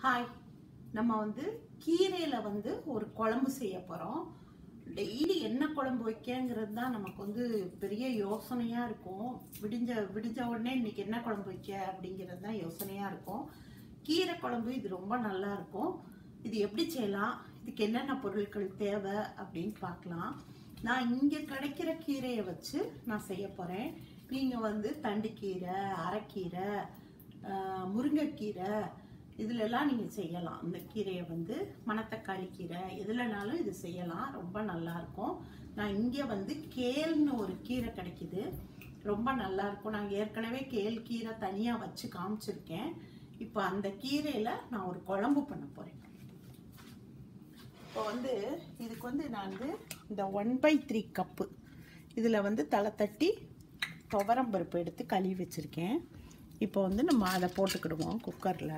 hi நம்ம வந்து கீரையில் வந்து ஒரு குழம்பு செய்ய போகிறோம் டெய்லி என்ன குழம்பு வைக்கங்கிறது தான் நமக்கு வந்து பெரிய யோசனையாக இருக்கும் விடிஞ்ச விடிஞ்ச உடனே இன்னைக்கு என்ன குழம்பு வைக்க அப்படிங்கிறது தான் யோசனையாக இருக்கும் கீரை குழம்பு இது ரொம்ப நல்லா இருக்கும் இது எப்படி செய்யலாம் இதுக்கு என்னென்ன பொருட்கள் தேவை அப்படின்னு பார்க்கலாம் நான் இங்கே கிடைக்கிற கீரையை வச்சு நான் செய்ய போகிறேன் நீங்கள் வந்து தண்டுக்கீரை அரைக்கீரை ஆஹ், முருங்கைக்கீரை இதுலெல்லாம் நீங்கள் செய்யலாம் இந்த கீரையை வந்து மணத்தக்காளி கீரை எதுலனாலும் இது செய்யலாம் ரொம்ப நல்லா இருக்கும் நான் இங்கே வந்து கேல்னு ஒரு கீரை கிடைக்குது ரொம்ப நல்லா இருக்கும் நான் ஏற்கனவே கேல் கீரை தனியாக வச்சு காமிச்சிருக்கேன் இப்போ அந்த கீரையில் நான் ஒரு குழம்பு பண்ண போகிறேன் இப்போ வந்து இதுக்கு வந்து நான் வந்து இந்த ஒன் பை த்ரீ கப்பு இதில் வந்து தலை தட்டி துவரம் பருப்பு எடுத்து கழுவி வச்சுருக்கேன் இப்போ வந்து நம்ம அதை போட்டுக்கிடுவோம் குக்கரில்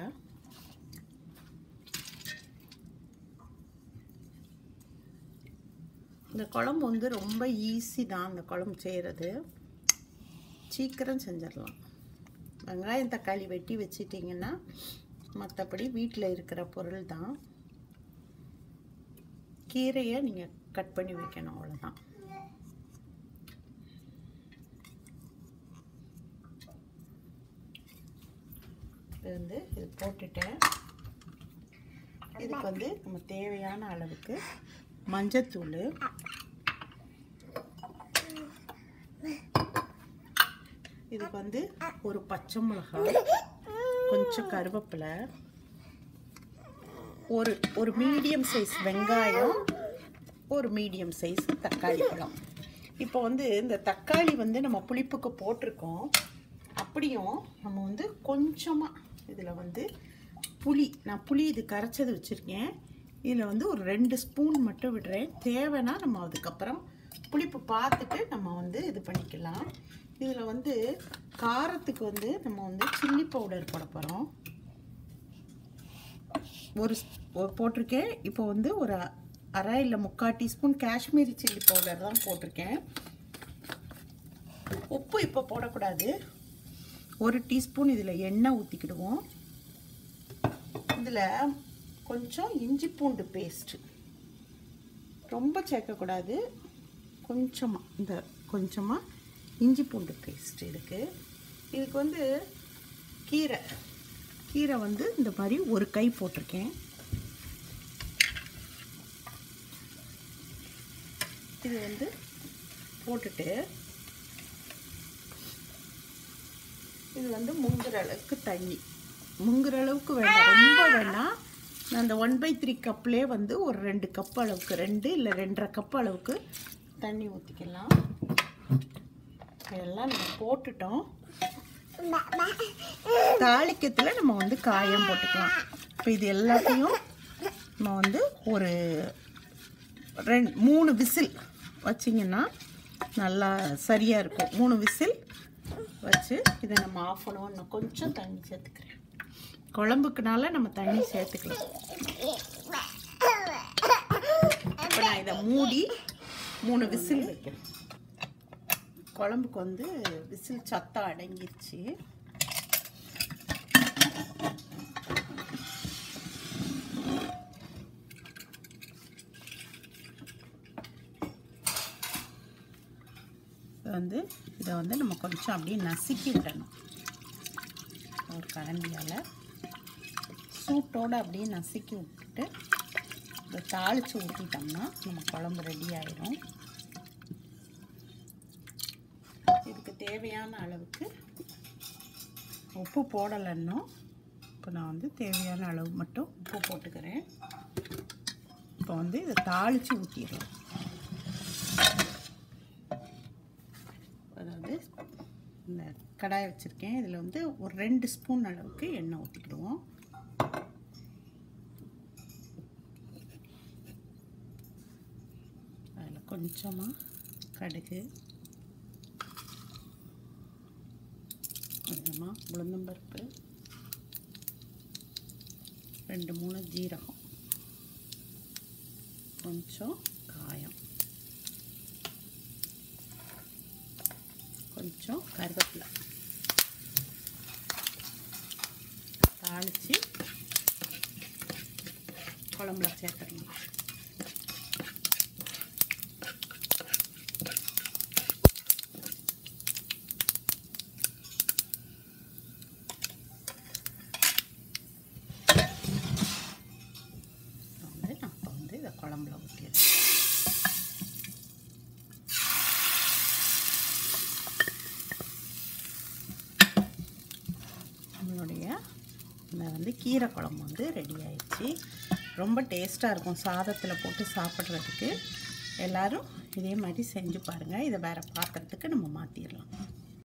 இந்த குழம்பு வந்து ரொம்ப ஈஸி தான் அந்த குழம்பு செய்கிறது சீக்கிரம் செஞ்சிடலாம் வெங்காயம் தக்காளி வெட்டி வச்சிட்டிங்கன்னா மற்றபடி வீட்டில் இருக்கிற பொருள் தான் கீரையை நீங்கள் கட் பண்ணி வைக்கணும் அவ்வளோதான் இது வந்து இது போட்டுட்டேன் இதுக்கு வந்து நம்ம தேவையான அளவுக்கு மஞ்சத்தூள் இதுக்கு வந்து ஒரு பச்சை மிளகாய் கொஞ்சம் கருவேப்பிலை ஒரு ஒரு மீடியம் சைஸ் வெங்காயம் ஒரு மீடியம் சைஸ் தக்காளி பழம் இப்போ வந்து இந்த தக்காளி வந்து நம்ம புளிப்புக்கு போட்டிருக்கோம் அப்படியும் நம்ம வந்து கொஞ்சமாக இதில் வந்து புளி நான் புளி இது கரைச்சது வச்சுருக்கேன் இதில் வந்து ஒரு ரெண்டு ஸ்பூன் மட்டும் விடுறேன் தேவைன்னா நம்ம அதுக்கப்புறம் புளிப்பு பார்த்துட்டு நம்ம வந்து இது பண்ணிக்கலாம் இதில் வந்து காரத்துக்கு வந்து நம்ம வந்து சில்லி பவுடர் போட போகிறோம் ஒரு ஸ்- ஒரு போட்டிருக்கேன் இப்போ வந்து ஒரு அரை இல்லை முக்கால் டீஸ்பூன் காஷ்மீரி சில்லி பவுடர் தான் போட்டிருக்கேன் உப்பு இப்போ போடக்கூடாது ஒரு டீஸ்பூன் இதில் எண்ணெய் ஊற்றிக்கிடுவோம் இதில் கொஞ்சம் இஞ்சி பூண்டு பேஸ்ட்டு ரொம்ப சேர்க்கக்கூடாது கொஞ்சமாக இந்த கொஞ்சமாக இஞ்சி பூண்டு பேஸ்ட் இருக்குது இதுக்கு வந்து கீரை கீரை வந்து இந்த மாதிரி ஒரு கை போட்டிருக்கேன் இது வந்து போட்டுட்டு இது வந்து முங்குற அளவுக்கு தண்ணி முங்குற அளவுக்கு வேண்டாம் ரொம்ப வேண்டாம் நான் அந்த ஒன் பை த்ரீ கப்லேயே வந்து ஒரு ரெண்டு கப் அளவுக்கு ரெண்டு இல்லை ரெண்டரை கப் அளவுக்கு தண்ணி ஊற்றிக்கலாம் இதெல்லாம் நம்ம போட்டுட்டோம் தாளிக்கத்தில் நம்ம வந்து காயம் போட்டுக்கலாம் இப்போ இது எல்லாத்தையும் நம்ம வந்து ஒரு ரெண்டு மூணு விசில் வச்சிங்கன்னா நல்லா சரியாக இருக்கும் மூணு விசில் வச்சு இதை நம்ம ஆஃப் பண்ணுவோம் இன்னும் கொஞ்சம் தண்ணி சேர்த்துக்கிறேன் குழம்புக்குனால நம்ம தண்ணி சேர்த்துக்கலாம் இப்போ நான் இதை மூடி மூணு விசில் வைக்கிறேன் குழம்புக்கு வந்து விசில் சத்தம் அடங்கிருச்சு இது வந்து இதை வந்து நம்ம கொஞ்சம் அப்படியே நசுக்கி விடணும் ஒரு கரண்டியால் சூட்டோடு அப்படியே நசுக்கி விட்டுட்டு இதை தாளித்து ஊற்றிட்டோம்னா நம்ம குழம்பு ரெடி ஆயிடும் இதுக்கு தேவையான அளவுக்கு உப்பு போடலைன்னோ இப்போ நான் வந்து தேவையான அளவு மட்டும் உப்பு போட்டுக்கிறேன் இப்போ வந்து இதை தாளித்து ஊற்றிடலாம் அதாவது இந்த கடாய் வச்சுருக்கேன் இதில் வந்து ஒரு ரெண்டு ஸ்பூன் அளவுக்கு எண்ணெய் ஊற்றிக்கிடுவோம் அதில் கொஞ்சமாக கடுகு கொஞ்சமாக உளுந்தம்பருப்பு ரெண்டு மூணு ஜீரகம் கொஞ்சம் காயம் கொஞ்சம் கருவேப்பிலை தாளித்து குழம்புல சேர்த்துடணும் வந்து நான் இப்போ வந்து இதை குழம்புல ஊற்றிடுறேன் நம்மளுடைய இந்த வந்து கீரை குழம்பு வந்து ரெடி ஆயிடுச்சு ரொம்ப டேஸ்ட்டாக இருக்கும் சாதத்தில் போட்டு சாப்பிட்றதுக்கு எல்லோரும் இதே மாதிரி செஞ்சு பாருங்கள் இதை வேறு பாத்திரத்துக்கு நம்ம மாற்றிடலாம்